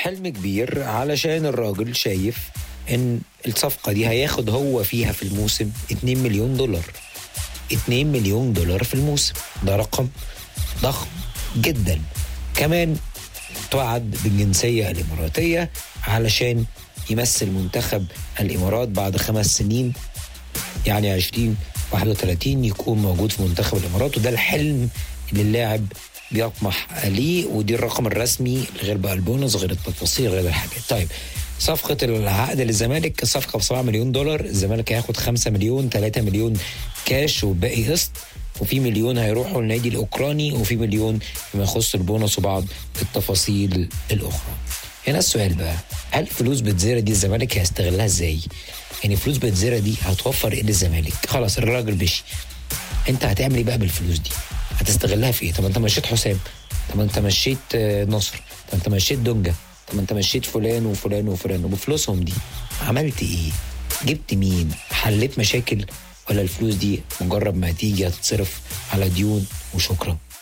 حلم كبير علشان الراجل شايف ان الصفقه دي هياخد هو فيها في الموسم 2 مليون دولار 2 مليون دولار في الموسم ده رقم ضخم جدا كمان توعد بالجنسيه الاماراتيه علشان يمثل منتخب الامارات بعد خمس سنين يعني 20 31 يكون موجود في منتخب الامارات وده الحلم اللي اللاعب بيطمح ليه ودي الرقم الرسمي غير بقى البونص غير التفاصيل غير الحاجات طيب صفقة العقد للزمالك صفقة ب 7 مليون دولار الزمالك هياخد 5 مليون 3 مليون كاش وباقي قسط وفي مليون هيروحوا للنادي الاوكراني وفي مليون فيما يخص البونص وبعض التفاصيل الاخرى هنا السؤال بقى هل فلوس بتزيرة دي الزمالك هيستغلها ازاي؟ يعني فلوس بتزيرة دي هتوفر ايه للزمالك؟ خلاص الراجل مشي انت هتعمل ايه بقى بالفلوس دي؟ هتستغلها في ايه؟ طب انت مشيت حسام طب انت مشيت آه، نصر طب انت مشيت دونجا طب انت مشيت فلان وفلان وفلان وبفلوسهم دي عملت ايه؟ جبت مين؟ حليت مشاكل ولا الفلوس دي مجرد ما هتيجي هتتصرف على ديون وشكرا